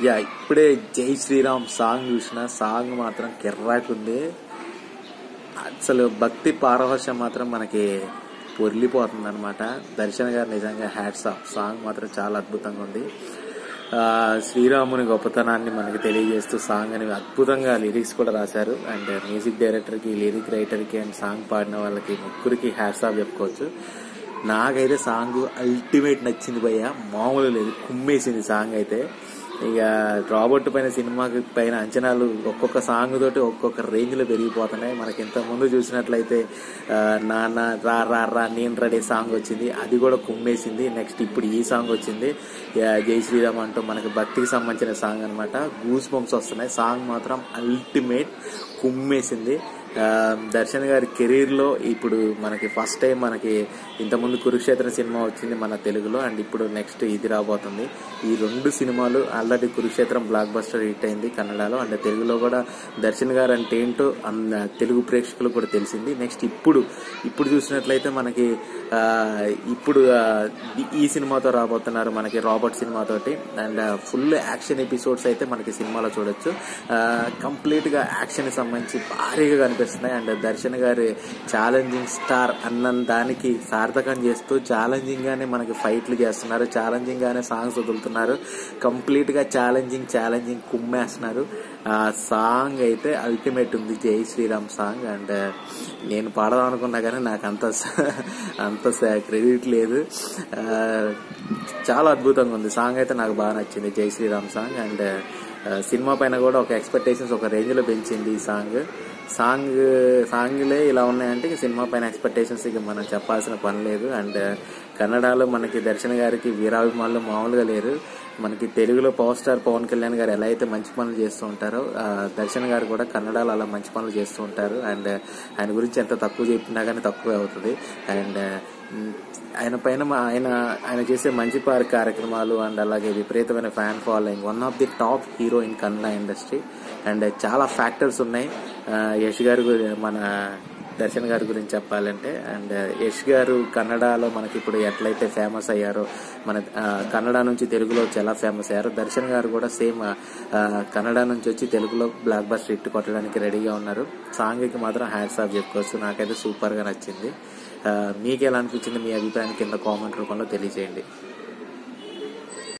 yeah ఇప్పుడే జై Sriram song చూసిన సాంగ్ మాత్రం కిర్రాకుంది అసలు భక్తి పారవశ్యం మాత్రం మనకి పొర్లిపోతుంది అనమాట దర్శన్ గారు నిజంగా హ్యాట్స్ ఆఫ్ సాంగ్ మాత్రం చాలా అద్భుతంగా ఉంది ఆ, శ్రీరాముని గొప్పతనాన్ని మనకి తెలియజేస్తూ సాంగ్ అని అద్భుతంగా లిరిక్స్ కూడా రాశారు అండ్ మ్యూజిక్ డైరెక్టర్ కి లిరిక్ రైటర్ కి అండ్ సాంగ్ పాడిన వాళ్ళకి ముగ్గురికి హ్యాట్స్ ఆఫ్ చెప్పుకోవచ్చు నాకైతే సాంగ్ అల్టిమేట్ నచ్చింది భయ్య మామూలు లేదు కుమ్మేసింది సాంగ్ అయితే ఇక రాబర్ట్ పైన సినిమాకి పైన అంచనాలు ఒక్కొక్క సాంగ్ తోటి ఒక్కొక్క రేంజ్ లో పెరిగిపోతున్నాయి మనకి ఇంత ముందు చూసినట్లయితే ఆ, నాన్న రా రా రా నేను రెడీ సాంగ్ వచ్చింది అది కూడా కుమ్మేసింది నెక్స్ట్ ఇప్పుడు ఈ సాంగ్ వచ్చింది ఆ, జై శ్రీరామ్ అంటూ మనకి భక్తికి సంబంధించిన సాంగ్ అనమాట గూస్ బంప్స్ వస్తున్నాయి సాంగ్ మాత్రం అల్టిమేట్ కుమ్మేసింది ఆ, దర్శన్ గారి కెరీర్ లో ఇప్పుడు మనకి ఫస్ట్ టైం మనకి ఇంతకుముందు కురుక్షేత్రం సినిమా వచ్చింది మన తెలుగులో అండ్ ఇప్పుడు నెక్స్ట్ ఇది రాబోతుంది ఈ రెండు సినిమాలు already Kurukshetram blockbuster hit అయింది కన్నడలో అండ్ తెలుగులో కూడా దర్శన్ గారు అంటే ఏంటో అన్న తెలుగు ప్రేక్షకులు కూడా తెలిసింది నెక్స్ట్ ఇప్పుడు ఇప్పుడు చూసినట్లయితే మనకి ఆ, ఇప్పుడు ఆ, ఈ- ఈ సినిమాతో రాబోతున్నారు మనకి రాబర్ట్ సినిమాతోటి అండ్ ఫుల్ యాక్షన్ ఎపిసోడ్స్ అయితే మనకి సినిమాలో చూడొచ్చు కంప్లీట్ గా యాక్షన్ సంబంధించి భారీగా కనిపిస్తున్నాయి అండ్ దర్శన్ గారి ఛాలెంజింగ్ స్టార్ అన్న దానికి సార్థకం చేస్తూ ఛాలెంజింగ్ గానే మనకి ఫైట్లు చేస్తున్నారు ఛాలెంజింగ్ గానే సాంగ్స్ వదులుతున్నారు కంప్లీట్ గా ఛాలెంజింగ్ ఛాలెంజింగ్ కుమ్మేస్తున్నారు ఆ సాంగ్ అయితే అల్టిమేట్ ఉంది జై శ్రీరామ్ సాంగ్ అండ్ నేను పాడదాం అనుకున్నా కానీ నాకు అంత అంత క్రెడిట్ లేదు ఆ, చాలా అద్భుతంగా ఉంది సాంగ్ అయితే నాకు బాగా నచ్చింది జై శ్రీరామ్ సాంగ్ అండ్ సినిమా పైన కూడా ఒక ఎక్స్పెక్టేషన్స్ ఒక రేంజ్ లో పెంచింది ఈ సాంగ్ సాంగ్ సాంగ్లే ఇలా ఉన్నాయంటే ఇక సినిమా పైన ఎక్స్పెక్టేషన్స్ ఇక మనం చెప్పాల్సిన పని లేదు అండ్ కన్నడలో మనకి దర్శన్ గారికి వీరాభిమానులు మామూలుగా లేరు మనకి తెలుగులో పవర్ స్టార్ పవన్ కళ్యాణ్ గారు ఎలా అయితే మంచి పనులు చేస్తూ ఉంటారో ఆ, దర్శన్ గారు కూడా కన్నడలో అలా మంచి పనులు చేస్తూ ఉంటారు అండ్ ఆయన గురించి ఎంత తక్కువ చెప్పినా కానీ తక్కువే అవుతుంది అండ్ మ్, ఆయన పైన మా- ఆయన ఆయన చేసే మంచి పార్ కార్యక్రమాలు అండ్ అలాగే విపరీతమైన fan following one of the top hero in Kannada industry and చాలా ఫ్యాక్టర్స్ ఉన్నాయి ఆ, యష్ గారు గురి- మన దర్శన్ గారి గురించి చెప్పాలంటే అండ్ యష్ గారు కన్నడలో మనకి ఇప్పుడు ఎట్లయితే ఫేమస్ అయ్యారో మన ఆ, కన్నడ నుంచి తెలుగులో వచ్చి ఎలా ఫేమస్ అయ్యారో దర్శన్ గారు కూడా సేమ్ కన్నడ నుంచి వచ్చి తెలుగులో బ్లాక్ బస్టర్ హిట్ కొట్టడానికి రెడీగా ఉన్నారు సాంగ్కి మాత్రం హ్యాట్స్ ఆఫ్ చెప్పుకోవచ్చు నాకైతే సూపర్ గా నచ్చింది ఆ, మీకు ఎలా అనిపించింది మీ అభిప్రాయాన్ని కింద కామెంట్ రూపంలో తెలియజేయండి